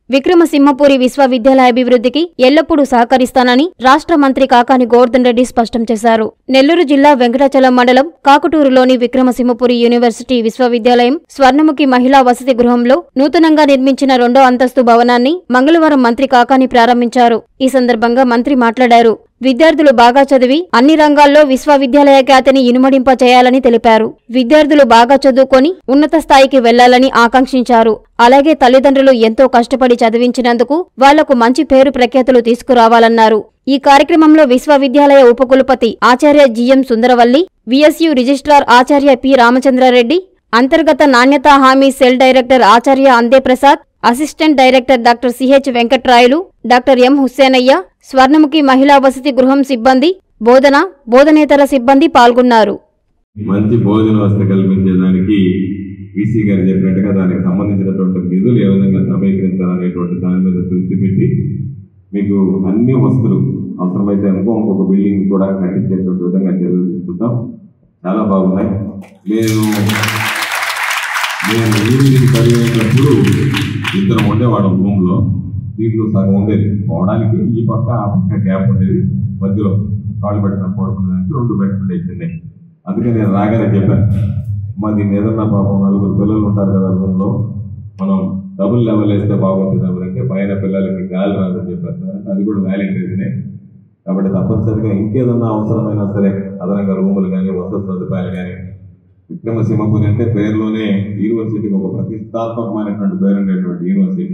విక్రమసింహపురి విశ్వవిద్యాలయ అభివృద్ధికి ఎల్లప్పుడూ సహకరిస్తానని రాష్ట్ర మంత్రి కాకాని గోవర్ధన్ రెడ్డి స్పష్టం చేశారు నెల్లూరు జిల్లా వెంకటాచలం మండలం కాకుటూరులోని విక్రమసింహపురి యూనివర్సిటీ విశ్వవిద్యాలయం స్వర్ణముఖి మహిళా వసతి గృహంలో నూతనంగా నిర్మించిన రెండో అంతస్తు భవనాన్ని మంగళవారం మంత్రి కాకాని ప్రారంభించారు ఈ సందర్భంగా మంత్రి మాట్లాడారు విద్యార్థులు బాగా చదివి అన్ని రంగాల్లో విశ్వవిద్యాలయ ఖ్యాతిని ఇనుమడింప చేయాలని తెలిపారు విద్యార్థులు బాగా చదువుకొని ఉన్నత స్థాయికి వెళ్లాలని ఆకాంక్షించారు అలాగే తల్లిదండ్రులు ఎంతో కష్టపడి చదివించినందుకు వాళ్లకు మంచి పేరు ప్రఖ్యాతులు తీసుకురావాలన్నారు ఈ కార్యక్రమంలో విశ్వవిద్యాలయ ఉపకులపతి ఆచార్య జిఎం సుందరవల్లి విఎస్యు రిజిస్ట్రార్ ఆచార్య పి రామచంద్రారెడ్డి అంతర్గత నాణ్యతా హామీ సెల్ డైరెక్టర్ ఆచార్య అందే Prasad assistant director doctor CH వెంకట్రాయలు doctor M హుస్సేనయ్య Swarnamukhi మహిళా వసతి గృహం సిబ్బంది బోధన బోధనేతర సిబ్బంది పాల్గొన్నారు మంచి భోజన వసతి కల్పించేదానికి వీసీ గారు చెప్పినట్టుగా దానికి సంబంధించినటువంటి నిధులు ఏ విధంగా సమీకరించాలనేటువంటి దాని మీద దృష్టి పెట్టి మీకు అన్ని వస్తువులు అవసరమైతే అనుకో ఇంకొక బిల్డింగ్ కూడా కట్టించేటువంటి విధంగా చర్యలు తీసుకుంటాం చాలా బాగున్నాయి నేను నేను ఊరికి చదివేటప్పుడు ఇద్దరం ఉండేవాళ్ళం రూమ్లో దీంట్లో సగం ఉండేది పోవడానికి ఈ పక్క ఆ పక్క గ్యాప్ ఉండేది మధ్యలో కాళ్ళు పెట్టిన పడుకునేదానికి రెండు పెట్టుకుంటే చిన్నవి అందుకే నేను రాగానే చెప్పాను మా దీన్ని ఏదన్నా పాపం నలుగురు పిల్లలు ఉంటారు కదా రూమ్లో మనం డబుల్ లెవెల్ వేస్తే బాగుంటుంది ఎవరంటే పైన పిల్లలకి గాలి రాదని చెప్పారు సార్ అది కూడా వ్యాలిడ్ రీజనే కాబట్టి తప్పనిసరిగా ఇంకేదన్నా అవసరమైనా సరే అదనంగా రూములు కానీ వసతి సదుపాయాలు కానీ విక్రమసింహపురి అంటే పేరులోనే యూనివర్సిటీకి ఒక ప్రతిష్టాత్మకమైనటువంటి పేరు ఉండేటువంటి యూనివర్సిటీ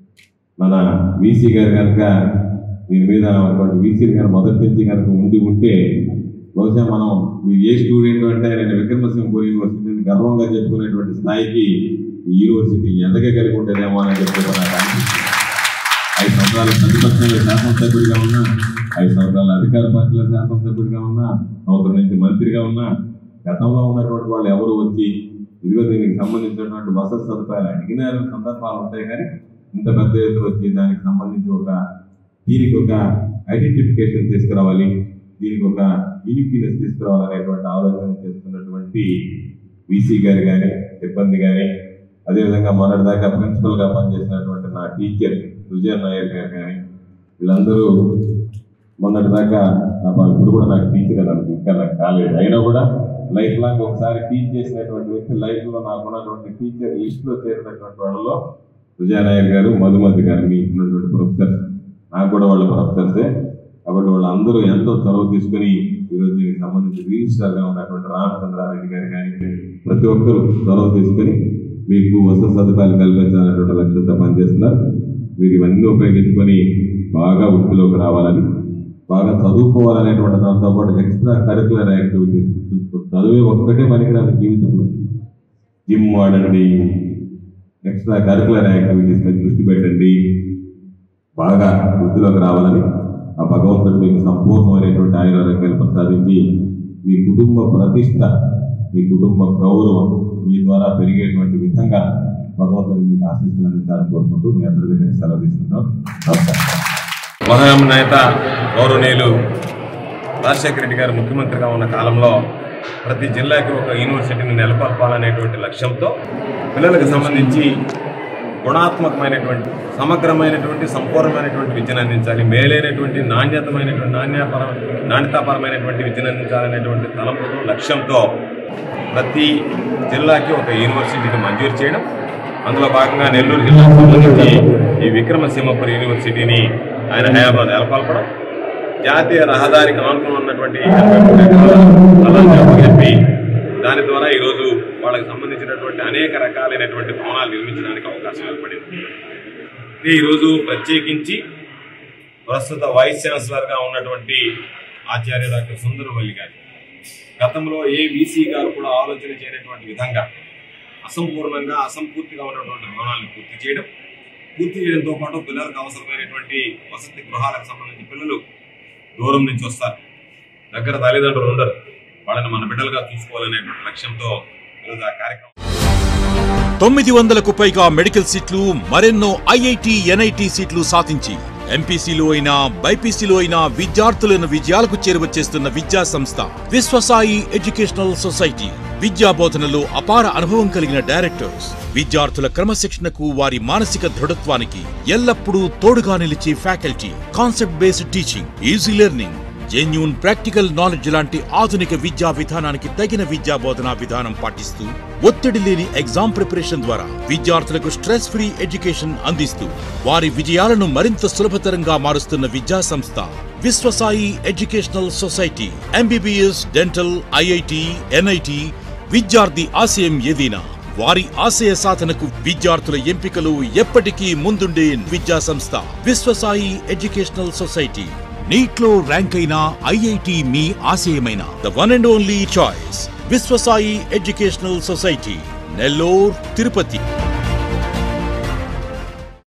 మన వీసీ గారు కనుక దీని మీద వీసీ గారు మొదటి నుంచి కనుక ఉండి ఉంటే బహుశా మనం మీరు ఏ స్టూడెంట్ అంటే నేను విక్రమసింహపురి యూనివర్సిటీని గర్వంగా చెప్పుకునేటువంటి స్థాయికి ఈ యూనివర్సిటీ ఎదగగలిగి ఉంటేనేమో అని చెప్పి కూడా నాకు అనిపిస్తుంది. ఐదు సంవత్సరాలు ప్రతిపక్షంలో శాసనసభ్యుడిగా ఉన్నా ఐదు సంవత్సరాలు అధికార పార్టీలో శాసనసభ్యుడిగా ఉన్నా సంవత్సరం నుంచి మంత్రిగా ఉన్నా గతంలో ఉన్నటువంటి వాళ్ళు ఎవరు వచ్చి ఇదిగో దీనికి సంబంధించినటువంటి వసతి సదుపాయాలు అడిగిన సందర్భాలు ఉంటాయి కానీ ఇంత పెద్ద ఎత్తున వచ్చి దానికి సంబంధించి ఒక దీనికి ఒక ఐడెంటిఫికేషన్ తీసుకురావాలి దీనికి ఒక యూనిక్నెస్ తీసుకురావాలనేటువంటి ఆలోచన చేస్తున్నటువంటి వీసీ గారు కానీ సిబ్బంది కానీ అదేవిధంగా మొన్నటిదాకా ప్రిన్సిపల్గా పనిచేసినటువంటి నా టీచర్ విజయ నాయర్ గారు కానీ వీళ్ళందరూ మొన్నటిదాకా నా పా- ఇప్పుడు కూడా నాకు టీచర్ అని అనుకో, ఇంకా నాకు కాలేదు అయినా కూడా లైఫ్ లాంగ్ ఒకసారి టీచ్ చేసినటువంటి వ్యక్తి లైఫ్లో నాకు ఉన్నటువంటి టీచర్ లిస్ట్లో చేరినటువంటి వాళ్ళలో విజయ నాయర్ గారు మధుమతి గారు మీ ఉన్నటువంటి ప్రొఫెసర్ నాకు కూడా వాళ్ళ ప్రొఫెసర్సే కాబట్టి వాళ్ళందరూ ఎంతో చొరవ తీసుకుని ఈరోజు దీనికి సంబంధించి రిజిస్టర్గా ఉన్నటువంటి రామచంద్రారెడ్డి గారు కానీ ప్రతి ఒక్కరూ చొరవ తీసుకుని మీకు వసతి సదుపాయాలు కల్పించాలనేటువంటి లక్ష్యంతో పనిచేస్తున్నారు మీరు ఇవన్నీ ఉపయోగించుకొని బాగా వృత్తిలోకి రావాలని బాగా చదువుకోవాలనేటువంటి దాంతో పాటు ఎక్స్ట్రా కరికులర్ యాక్టివిటీస్ చదువే ఒక్కటే పనికిరాదు జీవితంలో జిమ్ ఆడండి ఎక్స్ట్రా కరికులర్ యాక్టివిటీస్ మీద దృష్టి పెట్టండి బాగా వృద్ధిలోకి రావాలని ఆ భగవంతుడు మీకు సంపూర్ణమైనటువంటి ఆయురారోగ్యాలు ప్రసాదించి మీ కుటుంబ ప్రతిష్ట మీ కుటుంబ గౌరవం మీ ద్వారా పెరిగేటువంటి విధంగా భగవంతుడు మీకు ఆశీస్సులు అందించాలని కోరుకుంటూ మీ అందరి దగ్గర సెలవు తీసుకుంటాం నమస్కారం మహానామ నేత గౌరవనీయులు రాజశేఖర రెడ్డి గారు ముఖ్యమంత్రిగా ఉన్న కాలంలో ప్రతి జిల్లాకి ఒక యూనివర్సిటీని నెలకొల్పాలనేటువంటి లక్ష్యంతో పిల్లలకు సంబంధించి గుణాత్మకమైనటువంటి సమగ్రమైనటువంటి సంపూర్ణమైనటువంటి విద్యను అందించాలి మేలైనటువంటి నాణ్యతమైనటువంటి నాణ్యపర నాణ్యతాపరమైనటువంటి విద్యను అందించాలనేటువంటి తలంపుతో లక్ష్యంతో ప్రతి జిల్లాకి ఒక యూనివర్సిటీని మంజూరు చేయడం అందులో భాగంగా నెల్లూరు జిల్లాకు సంబంధించి ఈ విక్రమసింహపురి యూనివర్సిటీని ఆయన హయాంలో నెలకొల్పడం జాతీయ రహదారికి ఆనుకుని ఉన్నటువంటి ఎనభై మూడు ఎకరాల స్థలాన్ని అప్పగించి దాని ద్వారా ఈరోజు వాళ్ళకి సంబంధించినటువంటి అనేక రకాలైనటువంటి భవనాలు నిర్మించడానికి అవకాశం ఏర్పడింది ఇది ఈరోజు ప్రత్యేకించి ప్రస్తుత వైస్ ఛాన్సలర్గా ఉన్నటువంటి ఆచార్య డాక్టర్ సుందరవల్లి గారు గతంలో ఏ వీసీ గారు కూడా ఆలోచన చేయనటువంటి విధంగా అసంపూర్ణంగా అసంపూర్తిగా ఉన్నటువంటి భవనాలను పూర్తి చేయడం పూర్తి చేయడంతో పాటు పిల్లలకు అవసరమైనటువంటి వసతి గృహాలకు సంబంధించి పిల్లలు దూరం నుంచి వస్తారు దగ్గర తల్లిదండ్రులు ఉండరు వాళ్ళని మన బిడ్డలుగా చూసుకోవాలనేటువంటి లక్ష్యంతో ఈరోజు ఆ కార్యక్రమం తొమ్మిది వందలకు పైగా మెడికల్ సీట్లు మరెన్నో ఐఐటి ఎన్ఐటి సీట్లు సాధించి ఎంపీసీలో అయినా బైపీసీలో అయినా విద్యార్థులను విజయాలకు చేరువచేస్తున్న విద్యా సంస్థ విశ్వసాయి ఎడ్యుకేషనల్ సొసైటీ విద్యా బోధనలో అపార అనుభవం కలిగిన డైరెక్టర్స్ విద్యార్థుల క్రమశిక్షణకు వారి మానసిక దృఢత్వానికి ఎల్లప్పుడూ తోడుగా నిలిచే faculty concept based teaching easy learning genuine practical knowledge లాంటి ఆధునిక విద్యా విధానానికి తగిన విద్యా బోధనా విధానం పాటిస్తూ ఒత్తిడి లేని ఎగ్జామ్ ప్రిపరేషన్ ద్వారా విద్యార్థులకు స్ట్రెస్ ఫ్రీ ఎడ్యుకేషన్ అందిస్తూ వారి విజయాలను మరింత సులభతరంగా మారుస్తున్న విద్యా సంస్థ Viswasai educational society MBBS dental IIT NIT విద్యార్థి ఆశయం ఏదైనా వారి ఆశయ సాధనకు విద్యార్థుల ఎంపికలు ఎప్పటికీ ముందుండే విద్యా సంస్థ విశ్వసాయి ఎడ్యుకేషనల్ సొసైటీ నీట్లో ర్యాంక్ అయిన ఐఐటి మీ ఆశయమైన the one and only choice Viswasai educational society Nellore Tirupati